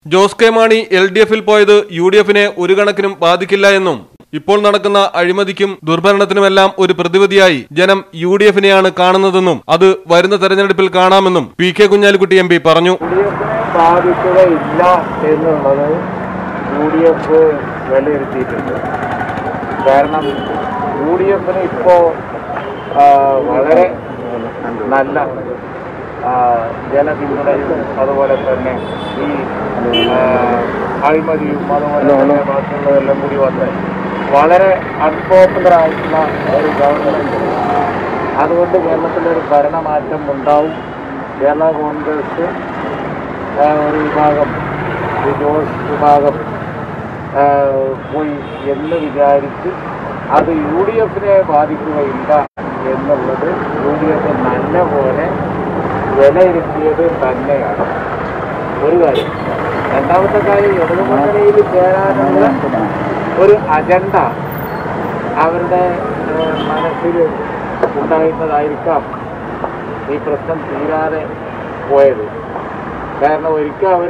Jose K Mani L D എഫിൽ പോയത് U D എഫിനെ ഒരു കണക്കിനും ബാധിക്കില്ല എന്നും ഇപ്പോൾ നടക്കുന്ന അഴിമതിക്കും ദുർഭരണത്തിനുമെല്ലാം ഒരു പ്രതിവിധിയായി ജനം യു ഡി എഫിനെയാണ് കാണുന്നതെന്നും അത് വരുന്ന തെരഞ്ഞെടുപ്പിൽ കാണാമെന്നും P K Kunhalikutty M P പറഞ്ഞു യു ഡി എഫിനെ ബാധിക്കുകയില്ല എന്നുള്ളത് യു ഡി എഫ് വിലയിരുത്തിയിട്ടുണ്ട് കാരണം യു ഡി എഫിന് ഇപ്പോൾ വളരെ നല്ല ആ, ജനപിന്തുണയും അതുപോലെ തന്നെ ഈ ആ, അഴിമതിയും അതുപോലെ തന്നെ ബാക്കിയുള്ളതെല്ലാം കൂടി വന്ന് വളരെ അൺപോപ്പുലർ ആയിട്ടുള്ള ഒരു ഗവൺമെൻറ് അതുകൊണ്ട് കേരളത്തിലൊരു ഭരണമാറ്റം ഉണ്ടാവും കേരള കോൺഗ്രസ് ആ, ഒരു വിഭാഗം ഈ ജോസ് വിഭാഗം ആ, പോയി എന്ന് വിചാരിച്ച് അത് യു ഡി എഫിനെ ബാധിക്കുകയില്ല എന്നുള്ളത് യു ഡി എഫ് നല്ല പോലെ വിലയിരുത്തിയത് തന്നെയാണ് ഒരു കാര്യം രണ്ടാമത്തെ കാര്യം ഇടതുമുന്നണിയിൽ ചേരാനുള്ള ഒരു അജണ്ട അവരുടെ ആ, മനസ്സിൽ ഉണ്ടായിരുന്നതായിരിക്കാം ഈ പ്രശ്നം തീരാതെ പോയത് കാരണം ഒരിക്കൽ അവർ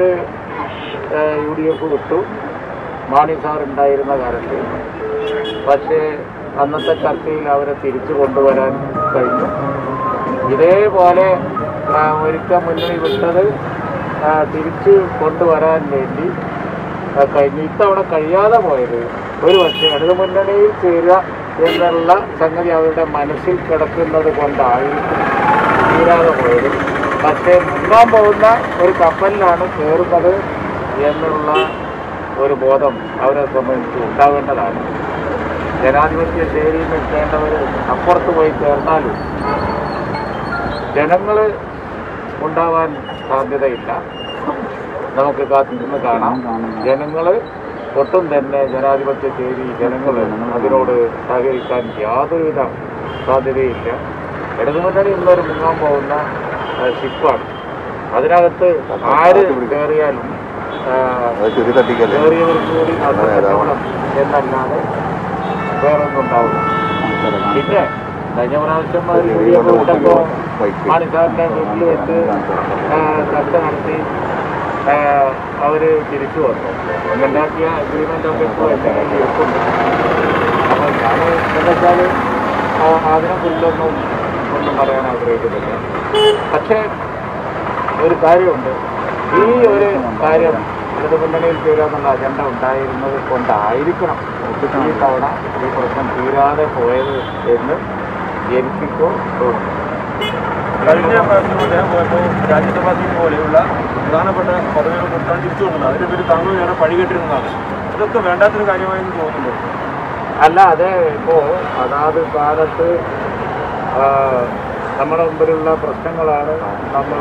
യു ഡി എഫ് വിട്ടു മാണി സാർ ഉണ്ടായിരുന്ന കാലത്ത് പക്ഷേ അന്നത്തെ ചർച്ചയിൽ അവരെ തിരിച്ചു കൊണ്ടുവരാൻ കഴിഞ്ഞു ഇതേപോലെ ആ, ഒരിക്കൽ മുന്നണി വിട്ടത് ആ, തിരിച്ചു കൊണ്ടുവരാൻ വേണ്ടി ആ, കഴിഞ്ഞു ഇത്തവണ കഴിയാതെ പോയത് ഒരു പക്ഷേ ഇടതു മുന്നണിയിൽ ചേരുക എന്നുള്ള സംഗതി അവരുടെ മനസ്സിൽ കിടക്കുന്നത് കൊണ്ടായിരിക്കും തീരാതെ പോയത് പക്ഷേ മുങ്ങാൻ പോകുന്ന ഒരു കപ്പലിലാണ് കയറുന്നത് എന്നുള്ള ഒരു ബോധം അവരെ സംബന്ധിച്ച് ഉണ്ടാവേണ്ടതാണ് ജനാധിപത്യ ശൈലിയിൽ നിൽക്കേണ്ടവർ അപ്പുറത്ത് പോയി ചേർന്നാലും ജനങ്ങൾ ഉണ്ടാവാൻ സാധ്യതയില്ല നമുക്ക് കാത്തിരുന്ന് കാണാം ജനങ്ങൾ ഒട്ടും തന്നെ ജനാധിപത്യ ശൈലി ജനങ്ങൾ അതിനോട് സഹകരിക്കാൻ യാതൊരുവിധ സാധ്യതയില്ല ഇടതുമുന്നണി എന്നൊരു മുങ്ങാൻ പോകുന്ന ആ, ഷിപ്പാണ് അതിനകത്ത് ആര് കയറിയാലും ആ, കയറിയവർക്ക് കൂടി നഷ്ടപ്പെട്ടോളം എന്നല്ലാതെ വേറൊന്നും ഉണ്ടാവില്ല പിന്നെ കഴിഞ്ഞ പ്രാവശ്യം അവർ യു ഡി എഫ് വിട്ടപ്പോൾ മാണിസാറിൻ്റെ വീട്ടിൽ വെച്ച് ആ, ചർച്ച നടത്തി ആ, അവര് തിരിച്ചു വന്നു ഉണ്ടാക്കിയ അഗ്രിമെൻ്റ് ഒക്കെ ഇപ്പോൾ എൻ്റെ കയ്യിൽ ഇരിപ്പുണ്ട് അപ്പോൾ ഞാൻ എന്താ വെച്ചാൽ അതിനെക്കുറിച്ചൊന്നും ഒന്നും പറയാൻ ആഗ്രഹിക്കുന്നില്ല പക്ഷേ ഒരു കാര്യമുണ്ട് ഈ ഒരു കാര്യം ഇടതു മുന്നണിയിൽ ചേരാന്നുള്ള അജണ്ട ഉണ്ടായിരുന്നത് കൊണ്ടായിരിക്കണം ഈ തവണ ഈ പ്രശ്നം തീരാതെ പോയത് എന്ന് എനിക്കിപ്പോൾ തോന്നുന്നു കഴിഞ്ഞ പ്രാവശ്യം അദ്ദേഹം പോയപ്പോൾ രാജ്യസഭാ സീറ്റ് പോലെയുള്ള പ്രധാനപ്പെട്ട പദവികൾ കൊടുക്കാൻ തിരിച്ചു കൊണ്ടത് അതിന്റെ പേര് താങ്കൾ വേറെ പഴികെട്ടിരുന്നതാണ് ഇതൊക്കെ വേണ്ടാത്തൊരു കാര്യമായെന്ന് തോന്നുന്നു അല്ല അതെ ഇപ്പോൾ അതാത് കാലത്ത് ആ, നമ്മുടെ മുമ്പിലുള്ള പ്രശ്നങ്ങളാണ് നമ്മൾ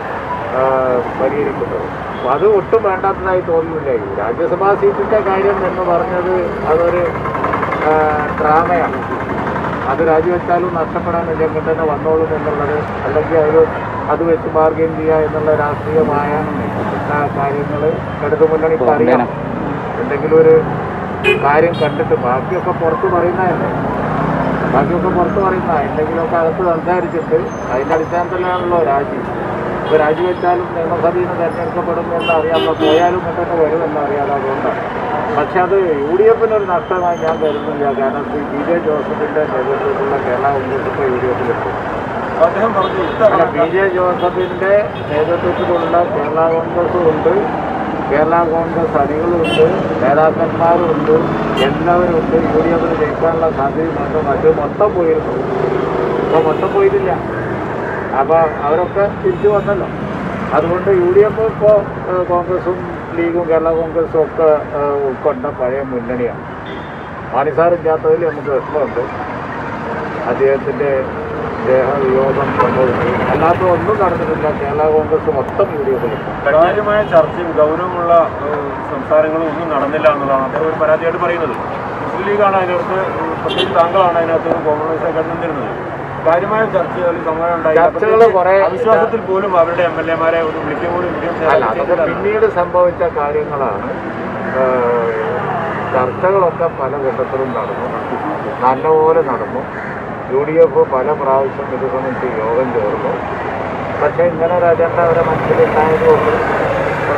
പരിഹരിക്കുന്നത് അപ്പോൾ അത് ഒട്ടും വേണ്ടാത്തതായി തോന്നുന്നില്ല ഈ രാജ്യസഭാ സീറ്റിൻ്റെ കാര്യം എന്ന് പറഞ്ഞത് അതൊരു ആ, ഡ്രാമയാണ് അത് രാജിവെച്ചാലും നഷ്ടപ്പെടാനില്ല ഇങ്ങനെ തന്നെ വന്നോളും എന്നുള്ളത് അല്ലെങ്കിൽ അത് അത് വെച്ച് ബാർഗെയിൻ ചെയ്യുക എന്നുള്ള രാഷ്ട്രീയമായ കാര്യങ്ങൾ ഇടതു മുന്നണിക്ക് അറിയണം എന്തെങ്കിലും ഒരു കാര്യം കണ്ടിട്ട് ബാക്കിയൊക്കെ പുറത്ത് പറയുന്നതല്ലേ ബാക്കിയൊക്കെ പുറത്ത് പറയുന്ന എന്തെങ്കിലുമൊക്കെ അകത്ത് സംസാരിച്ചിട്ട് അതിൻ്റെ അടിസ്ഥാനത്തിലാണല്ലോ രാജി ഇപ്പോൾ രാജിവെച്ചാലും നിയമസഭയിൽ നിന്ന് തിരഞ്ഞെടുക്കപ്പെടും എന്ന് അറിയാമല്ലോ പോയാലും ഇങ്ങോട്ടൊക്കെ വരുമെന്ന് അറിയാലോ അതുകൊണ്ടാണ് പക്ഷെ അത് യു ഡി എഫിനൊരു നഷ്ടമായി ഞാൻ കരുതുന്നില്ല കാരണം ശ്രീ പി ജെ ജോസഫിൻ്റെ നേതൃത്വത്തിലുള്ള കേരള കോൺഗ്രസ് ഇപ്പോൾ യു ഡി എഫിലെത്തും അദ്ദേഹം പറഞ്ഞു അല്ല ഇത്തവണ പി ജെ ജോസഫിൻ്റെ നേതൃത്വത്തിലുള്ള കേരള കോൺഗ്രസും ഉണ്ട് കേരള കോൺഗ്രസ് അണികളുമുണ്ട് നേതാക്കന്മാരുമുണ്ട് എല്ലാവരും ഉണ്ട് യു ഡി എഫിന് ജയിക്കാനുള്ള സാധ്യതയുണ്ട് മറ്റു മൊത്തം പോയിരുന്നു ഇപ്പോൾ മൊത്തം പോയിട്ടില്ല അപ്പോൾ അവരൊക്കെ തിരിച്ചു വന്നല്ലോ അതുകൊണ്ട് യു ഡി എഫ് ഇപ്പോൾ കോൺഗ്രസും ലീഗും കേരള കോൺഗ്രസും ഒക്കെ ഏഹ്, ഉൾക്കൊണ്ട പഴയ മുന്നണിയാണ് മാനിസാറില്ലാത്തതിൽ നമുക്ക് വിഷമമുണ്ട് അദ്ദേഹത്തിൻ്റെ ദേഹവിയോഗം സംഭവിച്ചു അല്ലാത്ത ഒന്നും നടന്നിട്ടില്ല കേരള കോൺഗ്രസ് മൊത്തം യു ഡി എഫിൽ കാര്യമായ ചർച്ചയും ഗൗരവമുള്ള ഏഹ്, സംസാരങ്ങളും ഒന്നും നടന്നില്ല എന്നുള്ളതാണ് അദ്ദേഹം ഒരു പരാതിയായിട്ട് പറയുന്നത് മുസ്ലിം ലീഗാണ് അതിനകത്ത് ഏഹ്, പ്രത്യേകിച്ച് താങ്കളാണ് അതിനകത്ത് കോൺഗ്രസ് കണ്ടുനിന്നിരുന്നത് കാര്യമായ ചർച്ചകൾ സമയം ഉണ്ടായില്ല. ചർച്ചകള് പ്രത്യേകിച്ച് കുറേ- അവിശ്വാസത്തിൽ പോലും അവരുടെ എം എൽ എമാരെ ഒരു വിളിക്കുക പോലും വിളിയും അല്ല അതൊക്കെ ചെയ്തില്ല. പിന്നീട് സംഭവിച്ച കാര്യങ്ങളാണ് ഏഹ്, ചർച്ചകളൊക്കെ പല ഘട്ടത്തിലും നടന്നു നല്ലപോലെ നടന്നു യു ഡി എഫ് പല പ്രാവശ്യം ഇത് സംബന്ധിച്ച് യോഗം ചേർന്നു പക്ഷേ ഇങ്ങനെ ഒരു അജണ്ട അവരെ മനസ്സിലുണ്ടായതുകൊണ്ട്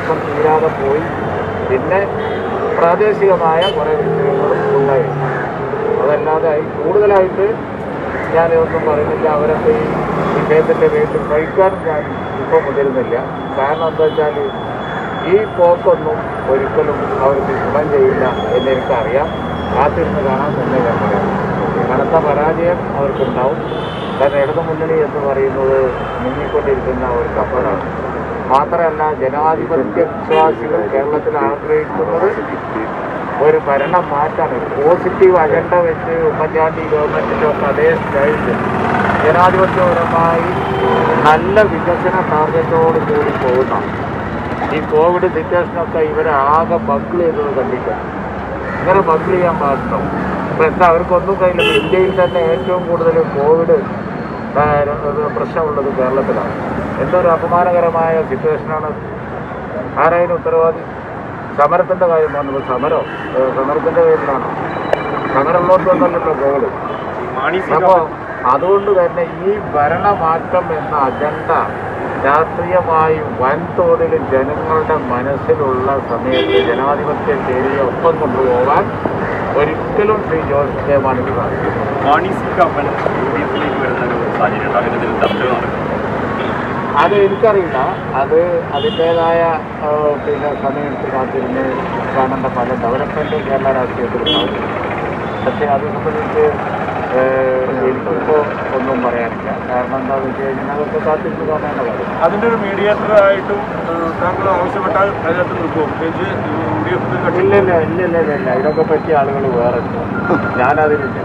പ്രയാസം തീരാതെ പോയി പിന്നെ പ്രാദേശികമായ കുറേ വിഷയങ്ങളും ഉണ്ടായി അതല്ലാതെ ഈ കൂടുതലായിട്ട് ഞാനിതൊന്നും പറയുന്നില്ല അവരൊക്കെ ഈ വിഷയത്തിൻ്റെ പേരിൽ കഴിക്കാനും ഞാൻ ഇപ്പോൾ മുതിരുന്നില്ല കാരണം എന്താ വെച്ചാൽ ഈ പോക്കൊന്നും ഒരിക്കലും അവർക്ക് ഗുണം ചെയ്യില്ല എന്നെനിക്കറിയാം കാത്തിരുന്ന് കാണാൻ തന്നെ ഞാൻ പറയാം കനത്ത പരാജയം അവർക്കുണ്ടാവും കാരണം ഇടതു മുന്നണി എന്ന് പറയുന്നത് മുങ്ങിക്കൊണ്ടിരിക്കുന്ന ഒരു കപ്പലാണ് മാത്രമല്ല ജനാധിപത്യ വിശ്വാസികൾ കേരളത്തിൽ ആഗ്രഹിക്കുന്നത് ഒരു ഭരണം മാറ്റാണ് പോസിറ്റീവ് അജണ്ട വെച്ച് ഉമ്മൻചാണ്ടി ഗവൺമെൻറ്റിൻ്റെ ഒക്കെ അതേ സ്റ്റൈലിൽ ജനാധിപത്യപരമായി നല്ല വികസന ടാർഗറ്റോട് കൂടി പോകുന്ന ഈ കോവിഡ് സിറ്റുവേഷനൊക്കെ ഇവരെ ആകെ ബക്കിൾ ചെയ്തത് കണ്ടിട്ട് ഇങ്ങനെ ബക്കിൾ ചെയ്യാൻ പാടുണ്ടോ ഇപ്പം എന്താ അവർക്കൊന്നും കയ്യില്ല ഇപ്പം ഇന്ത്യയിൽ തന്നെ ഏറ്റവും കൂടുതൽ കോവിഡ് ആ, ഇത് പ്രശ്നമുള്ളത് കേരളത്തിലാണ് എന്തൊരു അപമാനകരമായ സിറ്റുവേഷനാണ് ആരായാലും ഉത്തരവാദി സമരത്തിൻ്റെ കാര്യം പറഞ്ഞത് സമരോ ഏ, സമരത്തിൻ്റെ പേരിലാണോ സമരമുള്ളവർക്കൊന്നല്ലല്ലോ കോവിഡ് മാണി അപ്പോൾ അതുകൊണ്ട് തന്നെ ഈ ഭരണമാറ്റം എന്ന അജണ്ട രാഷ്ട്രീയമായി വൻതോതിൽ ജനങ്ങളുടെ മനസ്സിലുള്ള സമയത്ത് ജനാധിപത്യ ശൈലിയെ ഒപ്പം കൊണ്ടുപോകാൻ ഒരിക്കലും ശ്രീ ജോർജ് കെ മാണിക്ക് സാധിക്കും Mani C Kappan U D എഫിലേക്ക് വരുന്ന ഒരു സാഹചര്യം ഉണ്ട് അങ്ങനെ എന്തെങ്കിലും ചർച്ചകൾ നടക്കും അത് എനിക്കറിയില്ല അത് അതിൻ്റേതായ ആ, പിന്നെ സമയത്ത് കാത്തിരുന്ന് കാണേണ്ട പല ഡെവലപ്മെൻറ്റും കേരള രാഷ്ട്രീയത്തിലുണ്ടാവും പക്ഷേ അത് സംബന്ധിച്ച് ഏഹ്, എനിക്കിപ്പോൾ ഒന്നും പറയാനില്ല കാരണം എന്താണെന്ന് വെച്ച് കഴിഞ്ഞാൽ അതൊക്കെ കാത്തിരുന്ന് കാണേണ്ട കാര്യം അതിന്റെ ഒരു മീഡിയേറ്ററായിട്ടും താങ്കൾ ആവശ്യപ്പെട്ടാൽ അതിനകത്ത് നിൽക്കുമോ പ്രത്യേകിച്ച് യു ഡി എഫ് ഇല്ല ഇല്ല ഇല്ല ഇല്ല ഇല്ല ഇല്ല ഇതൊക്കെ പറ്റിയ ആളുകൾ വേറെ ഉണ്ട് ഞാനതിലില്ല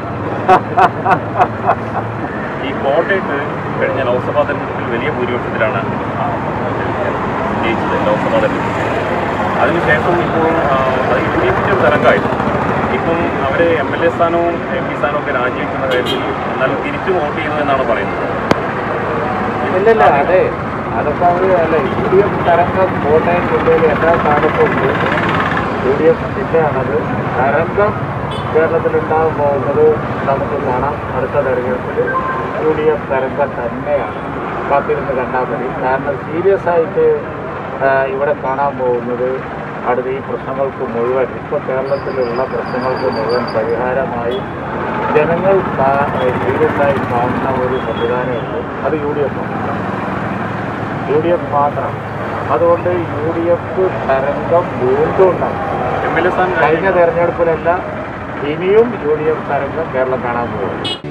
ഈ കോട്ടയത്ത് കഴിഞ്ഞ ലോക്സഭാ തെരഞ്ഞെടുപ്പിൽ വലിയ ഭൂരിപക്ഷത്തിലാണ് ആ, ജയിച്ചത് ലോക്സഭാ തെരഞ്ഞെടുപ്പിൽ അതിനുശേഷം ഇപ്പോൾ ആ, അത് യു ഡി എഫിൻ്റെ ഒരു തരംഗമായിരുന്നു ഇപ്പം അവർ എം എൽ എ സ്ഥാനവും എം പി സ്ഥാനവും ഒക്കെ രാജിവെക്കുന്ന കാര്യത്തിൽ എന്നാൽ തിരിച്ചു വോട്ട് ചെയ്യുന്നതെന്നാണ് പറയുന്നത് ഇല്ലില്ല അതെ അതൊക്കെ അവർ അല്ല യു ഡി എഫ് തരംഗം കോട്ടയം ജില്ലയിൽ എല്ലാ സ്ഥാനത്തും ഉണ്ട് യു ഡി എഫ് ജില്ലയാണത് തരംഗം കേരളത്തിലുണ്ടാകാൻ പോകുന്നത് നമുക്ക് കാണാം അടുത്ത തെരഞ്ഞെടുപ്പിൽ യു ഡി എഫ് തരംഗം തന്നെയാണ് കാത്തിരുന്ന് കണ്ടാൽ മതി കാരണം സീരിയസ് ആയിട്ട് ആ, ഇവിടെ കാണാൻ പോകുന്നത് അടുത്ത ഈ പ്രശ്നങ്ങൾക്ക് മുഴുവൻ ഇപ്പോൾ കേരളത്തിലുള്ള പ്രശ്നങ്ങൾക്ക് മുഴുവൻ പരിഹാരമായി ജനങ്ങൾ സീരിയസ് ആയി കാണുന്ന ഒരു സംവിധാനമേ ഉള്ളൂ അത് യു ഡി എഫ് ആണ് യു ഡി എഫ് മാത്രം അതുകൊണ്ട് യു ഡി എഫ് തരംഗം വീണ്ടും ഉണ്ടാകും എം എൽ എ സ്ഥാനം കഴിഞ്ഞ തെരഞ്ഞെടുപ്പിലല്ല ഇനിയും യു ഡി എഫ് തരംഗം കേരളം കാണാൻ പോകും